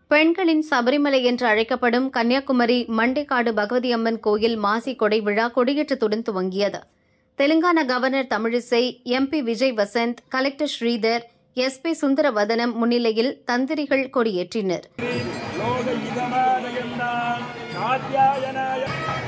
பெண்களின் சபரிமலை என்று அழைக்கப்படும் கன்னியாகுமரி மண்டைக்காடு பகவதி அம்மன் கோயில் மாசி கொடை விழா கொடியேற்றத்துடன் துவங்கியது Telangana governor Tamilisai MP Vijay Vasanth collector Sridhar SP Sundaravadanam முன்னிலையில் தந்திரிகள் கொடியேற்றினர் லோக இதமானயந்தாம் காத்யாயனாய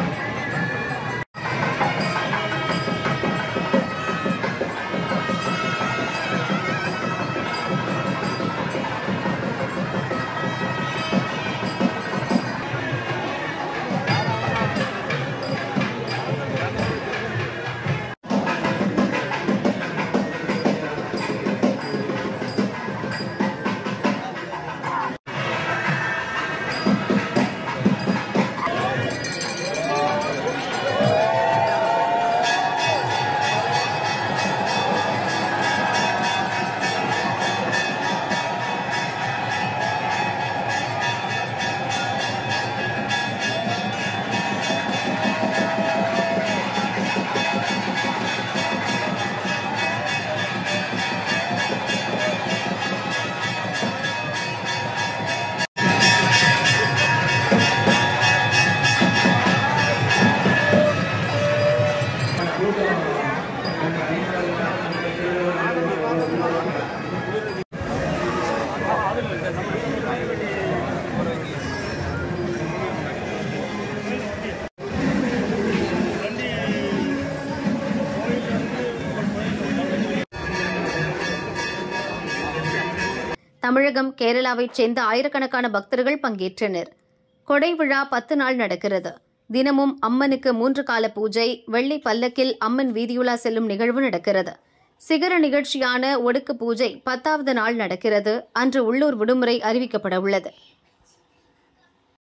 தமிழகம் கேரளாவைச் சேர்ந்த ஆயிரக்கணக்கான பக்தர்கள் பங்கேற்றனர் கொடை விழா பத்து நாள் நடக்கிறது தினமும் அம்மனுக்கு மூன்று கால பூஜை வெள்ளி பல்லக்கில் அம்மன் வீதியுலா செல்லும் நிகழ்வு நடக்கிறது சிகர நிகழ்ச்சியான ஒடுக்கு பூஜை பத்தாவது நாள் நடக்கிறது அன்று உள்ளூர் விடுமுறை அறிவிக்கப்பட உள்ளது